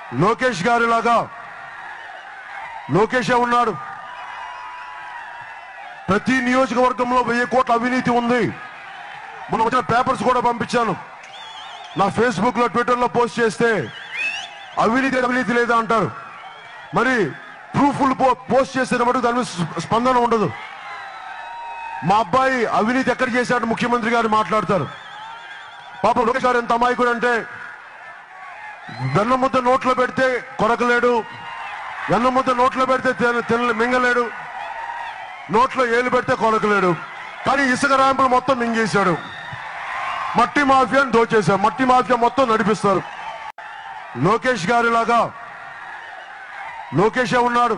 లోకేష్ గారి లాగా లోకేషే ఉన్నాడు ప్రతి నియోజకవర్గంలో వెయ్యి కోట్ల అవినీతి ఉంది మొన్న వచ్చిన పేపర్స్ కూడా పంపించాను నా ఫేస్బుక్ లో ట్విట్టర్ లో పోస్ట్ చేస్తే అవినీతి అవినీతి లేదా అంటారు మరి ప్రూఫ్లు పోస్ట్ చేస్తే మటుకు దాని మీద స్ప- స్పందన ఉండదు మా అబ్బాయి అవినీతి ఎక్కడ చేశాడు ముఖ్యమంత్రి గారు మాట్లాడతారు పాపం లోకేష్ గారు ఎంత అమాయకుడు అంటే వెన్న ముద్ద నోట్లో పెడితే కొరకలేడు వెన్న ముద్ద నోట్లో పెడితే తిన- తినలే మింగలేడు నోట్లో ఏలు పెడితే కొరకలేడు కానీ ఇసుక ర్యాంపులు మొత్తం మింగేశాడు మట్టి మాఫియాని దోచేశారు మట్టి మాఫియా మొత్తం నడిపిస్తారు లోకేష్ గారి లాగా లోకేషే ఉన్నాడు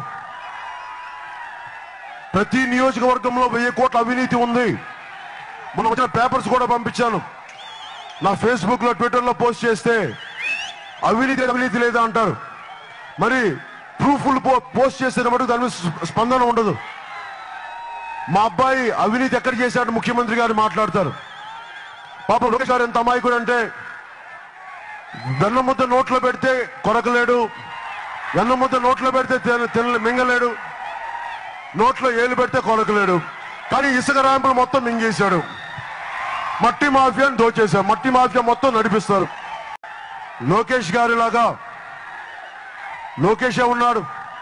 ప్రతి నియోజకవర్గంలో వెయ్యి కోట్ల అవినీతి ఉంది మొన్న వచ్చిన పేపర్స్ కూడా పంపించాను నా ఫేస్బుక్ లో ట్విట్టర్ లో పోస్ట్ చేస్తే అవినీతి అవినీతి లేదా అంటారు మరి ప్రూఫ్లు పోస్ట్ చేస్తే మటుకు దాని మీద స్ప- స్పందన ఉండదు మా అబ్బాయి అవినీతి ఎక్కడ చేశాడు ముఖ్యమంత్రి గారు మాట్లాడతారు పాపం లోకేష్ గారు ఎంత అమాయకుడు అంటే వెన్న ముద్ద నోట్లో పెడితే కొరకలేడు వెన్న ముద్ద నోట్లో పెడితే తిన- తినలే మింగలేడు నోట్లో ఏలు పెడితే కొరకలేడు కానీ ఇసుక ర్యాంపులు మొత్తం మింగేశాడు మట్టి మాఫియాని దోచేశారు మట్టి మాఫియా మొత్తం నడిపిస్తారు లోకేష్ గారి లాగా లోకేషే ఉన్నాడు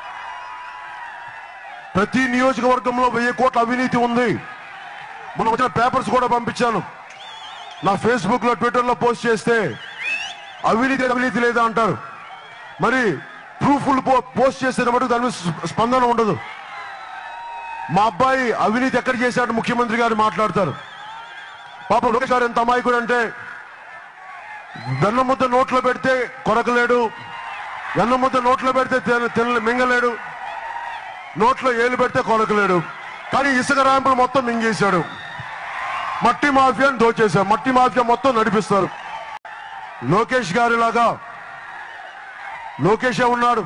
ప్రతి నియోజకవర్గంలో వెయ్యి కోట్ల అవినీతి ఉంది మొన్న వచ్చిన పేపర్స్ కూడా పంపించాను నా ఫేస్బుక్ లో ట్విట్టర్ లో పోస్ట్ చేస్తే అవినీతి అవినీతి లేదా అంటారు మరి ప్రూఫ్లు పోస్ట్ చేస్తే మటుకు దాని మీద స్ప- స్పందన ఉండదు మా అబ్బాయి అవినీతి ఎక్కడ చేశాడు ముఖ్యమంత్రి గారు మాట్లాడతారు పాపం లోకేష్ గారు ఎంత అమాయకుడు అంటే వెన్న ముద్ద నోట్లో పెడితే కొరకలేడు వెన్న ముద్ద నోట్లో పెడితే తిన- తినలే మింగలేడు నోట్లో ఏలు పెడితే కొరకలేడు కానీ ఇసుక ర్యాంపులు మొత్తం మింగేశాడు మట్టి మాఫియాని దోచేశారు మట్టి మాఫియా మొత్తం నడిపిస్తారు లోకేష్ గారి లాగా లోకేషే ఉన్నాడు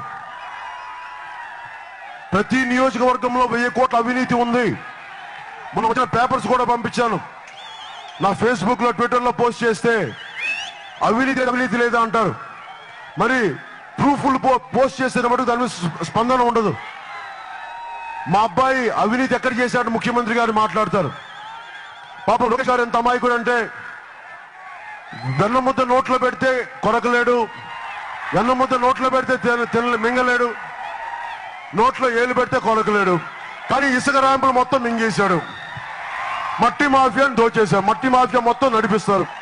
ప్రతి నియోజకవర్గంలో వెయ్యి కోట్ల అవినీతి ఉంది మొన్న వచ్చిన పేపర్స్ కూడా పంపించాను నా ఫేస్బుక్ లో ట్విట్టర్ లో పోస్ట్ చేస్తే అవినీతి అవినీతి లేదా అంటారు మరి ప్రూఫ్లు పోస్ట్ చేస్తే మటుకు దాని మీద స్ప- స్పందన ఉండదు మా అబ్బాయి అవినీతి ఎక్కడ చేశాడు ముఖ్యమంత్రి గారు మాట్లాడతారు పాపం లోకేష్ గారు ఎంత అమాయకుడు అంటే వెన్న ముద్ద నోట్లో పెడితే కొరకలేడు వెన్న ముద్ద నోట్లో పెడితే తిన- తినలే మింగలేడు నోట్లో ఏలు పెడితే కొరకలేడు కానీ ఇసుక ర్యాంపులు మొత్తం మింగేశాడు మట్టి మాఫియాని దోచేశారు మట్టి మాఫియా మొత్తం నడిపిస్తారు